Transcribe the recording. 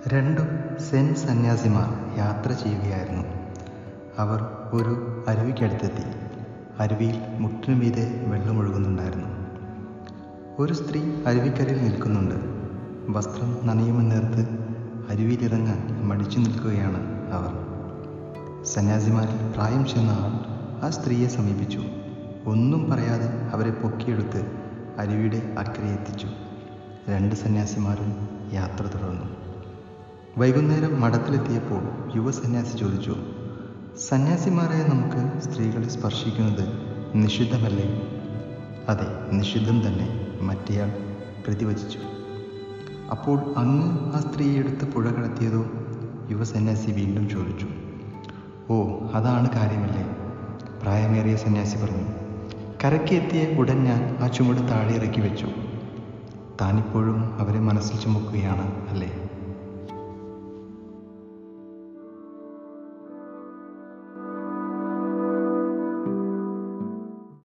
രണ്ടു സെൻ സന്യാസിമാർ യാത്ര ചെയ്യുകയായിരുന്നു അവർ ഒരു അരുവിക്കടുത്തെത്തി അരുവിയിൽ മുട്ടിനു മീതെ വെള്ളമൊഴുകുന്നുണ്ടായിരുന്നു ഒരു സ്ത്രീ അരുവിക്കരയിൽ നിൽക്കുന്നുണ്ട് വസ്ത്രം നനയുമെന്നേർത്ത് അരുവിയിലിറങ്ങാൻ മടിച്ചു നിൽക്കുകയാണ് അവർ സന്യാസിമാരിൽ പ്രായം ചെന്ന ആൾ ആ സ്ത്രീയെ സമീപിച്ചു ഒന്നും പറയാതെ അവരെ പൊക്കിയെടുത്ത് അരുവിയുടെ അക്കരെ എത്തിച്ചു രണ്ട് സന്യാസിമാരും യാത്ര തുടർന്നു വൈകുന്നേരം മഠത്തിലെത്തിയപ്പോൾ യുവ സന്യാസി ചോദിച്ചു സന്യാസിമാരായ നമുക്ക് സ്ത്രീകളെ സ്പർശിക്കുന്നത് നിഷിദ്ധമല്ലേ അതെ നിഷിദ്ധം തന്നെ മറ്റേയാൾ പ്രതിവചിച്ചു അപ്പോൾ അങ്ങ് ആ സ്ത്രീയെ എടുത്ത് പുഴ കടത്തിയതോ യുവ സന്യാസി വീണ്ടും ചോദിച്ചു ഓ അതാണ് കാര്യമല്ലേ പ്രായമേറിയ സന്യാസി പറഞ്ഞു കരയ്ക്ക് എത്തിയ ഉടൻ ഞാൻ ആ ചുമട് താഴെ ഇറക്കി വെച്ചു താനിപ്പോഴും അവരെ മനസ്സിൽ ചുമക്കുകയാണ് അല്ലേ